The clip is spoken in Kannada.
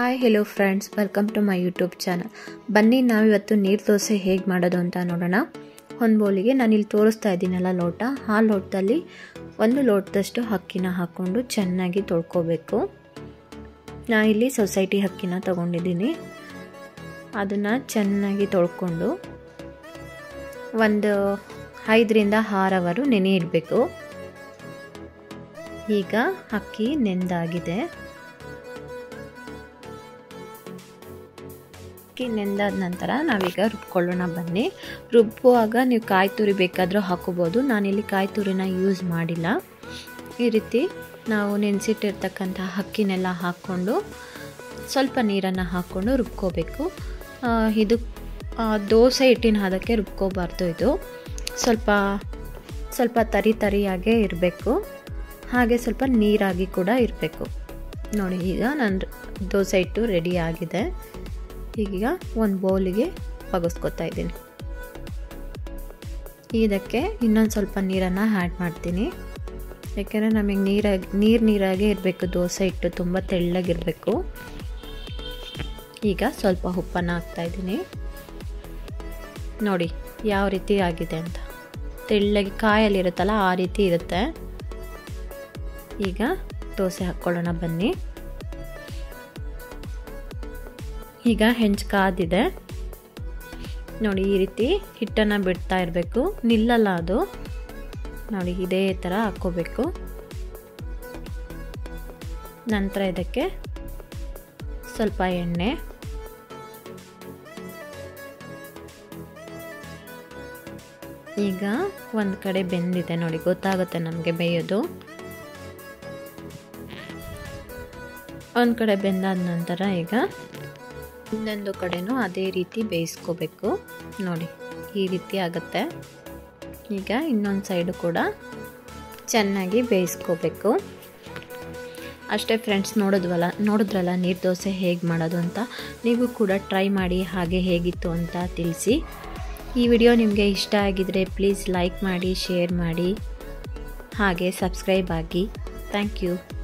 hi hello friends welcome to my YouTube channel ಬನ್ನಿ ನಾವಿವತ್ತು ನೀರು ದೋಸೆ ಹೇಗೆ ಮಾಡೋದು ಅಂತ ನೋಡೋಣ ಒಂದು ಬೌಲಿಗೆ ನಾನಿಲ್ಲಿ ತೋರಿಸ್ತಾ ಇದ್ದೀನಲ್ಲ ಲೋಟ ಆ ಲೋಟದಲ್ಲಿ ಒಂದು ಲೋಟದಷ್ಟು ಅಕ್ಕಿನ ಹಾಕ್ಕೊಂಡು ಚೆನ್ನಾಗಿ ತೊಳ್ಕೊಬೇಕು ನಾನಿಲ್ಲಿ ಸೊಸೈಟಿ ಅಕ್ಕಿನ ತೊಗೊಂಡಿದ್ದೀನಿ ಅದನ್ನು ಚೆನ್ನಾಗಿ ತೊಳ್ಕೊಂಡು ಒಂದು ಐದರಿಂದ ಆರು ಅವರು ನೆನೆ ಇಡಬೇಕು ಈಗ ಅಕ್ಕಿ ನೆಂದಾಗಿದೆ ಅಕ್ಕಿ ನೆಂದಾದ ನಂತರ ನಾವೀಗ ರುಬ್ಕೊಳ್ಳೋಣ ಬನ್ನಿ ರುಬ್ಬುವಾಗ ನೀವು ಕಾಯಿ ತುರಿ ಬೇಕಾದರೂ ಹಾಕೋಬೋದು ನಾನಿಲ್ಲಿ ಕಾಯಿ ತುರಿನ ಯೂಸ್ ಮಾಡಿಲ್ಲ ಈ ರೀತಿ ನಾವು ನೆನೆಸಿಟ್ಟಿರ್ತಕ್ಕಂಥ ಅಕ್ಕಿನೆಲ್ಲ ಹಾಕ್ಕೊಂಡು ಸ್ವಲ್ಪ ನೀರನ್ನು ಹಾಕ್ಕೊಂಡು ರುಬ್ಕೋಬೇಕು ಇದು ದೋಸೆ ಹಿಟ್ಟಿನ ಹದಕ್ಕೆ ರುಬ್ಕೋಬಾರ್ದು ಇದು ಸ್ವಲ್ಪ ಸ್ವಲ್ಪ ತರಿ ತರಿಯಾಗೇ ಇರಬೇಕು ಹಾಗೆ ಸ್ವಲ್ಪ ನೀರಾಗಿ ಕೂಡ ಇರಬೇಕು ನೋಡಿ ಈಗ ನನ್ನ ದೋಸೆ ಹಿಟ್ಟು ರೆಡಿ ಆಗಿದೆ ಈಗ ಒಂದು ಬೌಲಿಗೆ ಬಗಸ್ಕೊತಾ ಇದ್ದೀನಿ ಇದಕ್ಕೆ ಇನ್ನೊಂದು ಸ್ವಲ್ಪ ನೀರನ್ನು ಆ್ಯಡ್ ಮಾಡ್ತೀನಿ ಯಾಕೆಂದರೆ ನಮಗೆ ನೀರಾಗಿ ನೀರು ನೀರಾಗೇ ಇರಬೇಕು ದೋಸೆ ಹಿಟ್ಟು ತುಂಬ ತೆಳ್ಳಗಿರಬೇಕು ಈಗ ಸ್ವಲ್ಪ ಉಪ್ಪನ್ನು ಹಾಕ್ತಾಯಿದ್ದೀನಿ ನೋಡಿ ಯಾವ ರೀತಿ ಆಗಿದೆ ಅಂತ ತೆಳ್ಳಗೆ ಕಾಯಲ್ಲಿರುತ್ತಲ್ಲ ಆ ರೀತಿ ಇರುತ್ತೆ ಈಗ ದೋಸೆ ಹಾಕ್ಕೊಳ್ಳೋಣ ಬನ್ನಿ ಈಗ ಹೆಂಚು ಕಾದಿದೆ ನೋಡಿ ಈ ರೀತಿ ಹಿಟ್ಟನ್ನು ಬಿಡ್ತಾ ಇರಬೇಕು ನಿಲ್ಲಲ್ಲ ಅದು ನೋಡಿ ಇದೇ ಥರ ಹಾಕ್ಕೋಬೇಕು ನಂತರ ಇದಕ್ಕೆ ಸ್ವಲ್ಪ ಎಣ್ಣೆ ಈಗ ಒಂದು ಕಡೆ ಬೆಂದಿದೆ ನೋಡಿ ಗೊತ್ತಾಗುತ್ತೆ ನಮಗೆ ಬೇಯೋದು ಒಂದು ಕಡೆ ಬೆಂದಾದ ನಂತರ ಈಗ ಇನ್ನೊಂದು ಕಡೆನೂ ಅದೇ ರೀತಿ ಬೇಯಿಸ್ಕೋಬೇಕು ನೋಡಿ ಈ ರೀತಿ ಆಗುತ್ತೆ ಈಗ ಇನ್ನೊಂದು ಸೈಡು ಕೂಡ ಚೆನ್ನಾಗಿ ಬೇಯಿಸ್ಕೋಬೇಕು ಅಷ್ಟೇ ಫ್ರೆಂಡ್ಸ್ ನೋಡಿದ್ವಲ್ಲ ನೋಡಿದ್ರಲ್ಲ ನೀರು ದೋಸೆ ಹೇಗೆ ಮಾಡೋದು ಅಂತ ನೀವು ಕೂಡ ಟ್ರೈ ಮಾಡಿ ಹಾಗೆ ಹೇಗಿತ್ತು ಅಂತ ತಿಳಿಸಿ ಈ ವಿಡಿಯೋ ನಿಮಗೆ ಇಷ್ಟ ಆಗಿದರೆ ಪ್ಲೀಸ್ ಲೈಕ್ ಮಾಡಿ ಶೇರ್ ಮಾಡಿ ಹಾಗೆ ಸಬ್ಸ್ಕ್ರೈಬ್ ಆಗಿ ಥ್ಯಾಂಕ್ ಯು